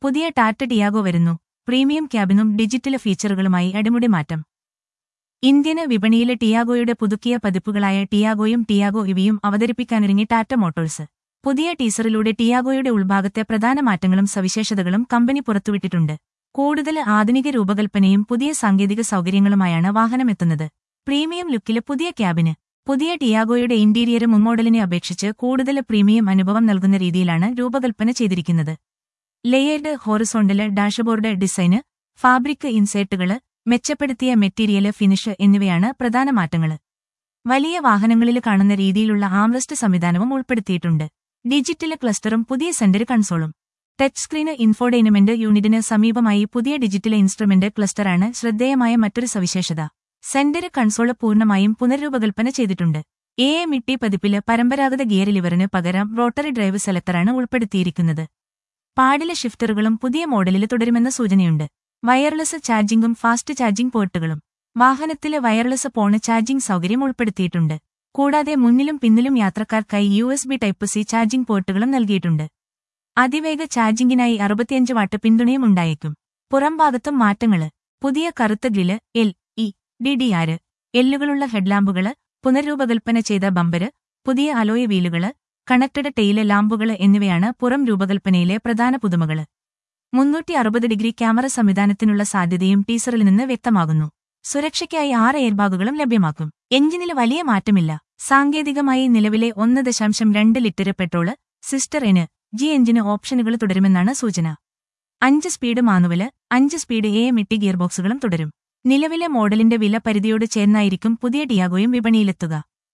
പുതിയ ടാറ്റ ടിയാഗോ വരുന്നു പ്രീമിയം ക്യാബിനും ഡിജിറ്റൽ ഫീച്ചറുകളുമായി അടിമുടി മാറ്റം ഇന്ത്യന് വിപണിയിലെ ടിയാഗോയുടെ പുതുക്കിയ പതിപ്പുകളായ ടിയാഗോയും ടിയാഗോ ഇവിയും അവതരിപ്പിക്കാനൊരുങ്ങി ടാറ്റ മോട്ടോഴ്സ് പുതിയ ടീസറിലൂടെ ടിയാഗോയുടെ ഉൾഭാഗത്തെ പ്രധാന മാറ്റങ്ങളും സവിശേഷതകളും കമ്പനി പുറത്തുവിട്ടിട്ടുണ്ട് കൂടുതൽ ആധുനിക രൂപകൽപ്പനയും പുതിയ സാങ്കേതിക സൗകര്യങ്ങളുമായാണ് വാഹനമെത്തുന്നത് പ്രീമിയം ലുക്കിലെ പുതിയ ക്യാബിന് പുതിയ ടിയാഗോയുടെ ഇന്റീരിയർ മുൻമോഡലിനെ അപേക്ഷിച്ച് കൂടുതൽ പ്രീമിയം അനുഭവം നൽകുന്ന രീതിയിലാണ് രൂപകൽപ്പന ചെയ്തിരിക്കുന്നത് layered horizontal dashboard design fabric ഇൻസേർട്ടുകള് മെച്ചപ്പെടുത്തിയ മെറ്റീരിയല് ഫിനിഷ് എന്നിവയാണ് പ്രധാന മാറ്റങ്ങള് വലിയ വാഹനങ്ങളിൽ കാണുന്ന രീതിയിലുള്ള ആംറസ്റ്റ് സംവിധാനവും ഉൾപ്പെടുത്തിയിട്ടുണ്ട് ഡിജിറ്റൽ ക്ലസ്റ്ററും പുതിയ സെന്റർ കൺസോളും ടച്ച് സ്ക്രീന് ഇൻഫോഡൈനമെന്റ് യൂണിറ്റിന് സമീപമായി പുതിയ ഡിജിറ്റൽ ഇൻസ്ട്രുമെന്റ് ക്ലസ്റ്ററാണ് ശ്രദ്ധേയമായ മറ്റൊരു സവിശേഷത സെന്റർ കൺസോള് പൂർണ്ണമായും പുനർരൂപകൽപ്പന ചെയ്തിട്ടുണ്ട് എ എ മിട്ടി പതിപ്പില് പരമ്പരാഗത ഗിയർ ലിവറിന് പകരം റോട്ടറി ഡ്രൈവ് സെലക്ടറാണ് ഉൾപ്പെടുത്തിയിരിക്കുന്നത് പാടില ഷിഫ്റ്ററുകളും പുതിയ മോഡലിൽ തുടരുമെന്ന സൂചനയുണ്ട് വയർലെസ് ചാർജിംഗും ഫാസ്റ്റ് ചാർജിംഗ് പോർട്ടുകളും വാഹനത്തിലെ വയർലെസ് ഫോണ് ചാർജിംഗ് സൗകര്യം ഉൾപ്പെടുത്തിയിട്ടുണ്ട് കൂടാതെ മുന്നിലും പിന്നിലും യാത്രക്കാർക്കായി U S B type C charging പോർട്ടുകളും നൽകിയിട്ടുണ്ട് അതിവേഗ ചാർജിംഗിനായി അറുപത്തിയഞ്ച് വാട്ട് പിന്തുണയും ഉണ്ടായേക്കും പുറംഭാഗത്തും മാറ്റങ്ങള് പുതിയ കറുത്ത grille L E D D R എല്ലുകളുള്ള ഹെഡ്ലാമ്പുകള് പുനർരൂപകൽപ്പന ചെയ്ത ബമ്പര് പുതിയ അലോയ വീലുകള് കണക്റ്റഡ് ടെയില് ലാമ്പുകള് എന്നിവയാണ് പുറം രൂപകൽപ്പനയിലെ പ്രധാന പുതുമകള് മുന്നൂറ്റി അറുപത് ഡിഗ്രി ക്യാമറ സംവിധാനത്തിനുള്ള സാധ്യതയും ടീസറിൽ നിന്ന് വ്യക്തമാകുന്നു സുരക്ഷയ്ക്കായി ആറ് എയർബാഗുകളും ലഭ്യമാക്കും എഞ്ചിനിൽ വലിയ മാറ്റമില്ല സാങ്കേതികമായി നിലവിലെ ഒന്ന് ദശാംശം രണ്ട് ലിറ്റർ പെട്രോള് സിസ്റ്റർ എന് ജി എഞ്ചിന് ഓപ്ഷനുകൾ തുടരുമെന്നാണ് സൂചന അഞ്ച് സ്പീഡ് മാനുവല് അഞ്ച് സ്പീഡ് എ മിട്ടി ഗിയർബോക്സുകളും തുടരും നിലവിലെ മോഡലിന്റെ വില പരിധിയോട് ചേർന്നായിരിക്കും പുതിയ ടിയാഗോയും വിപണിയിലെത്തുക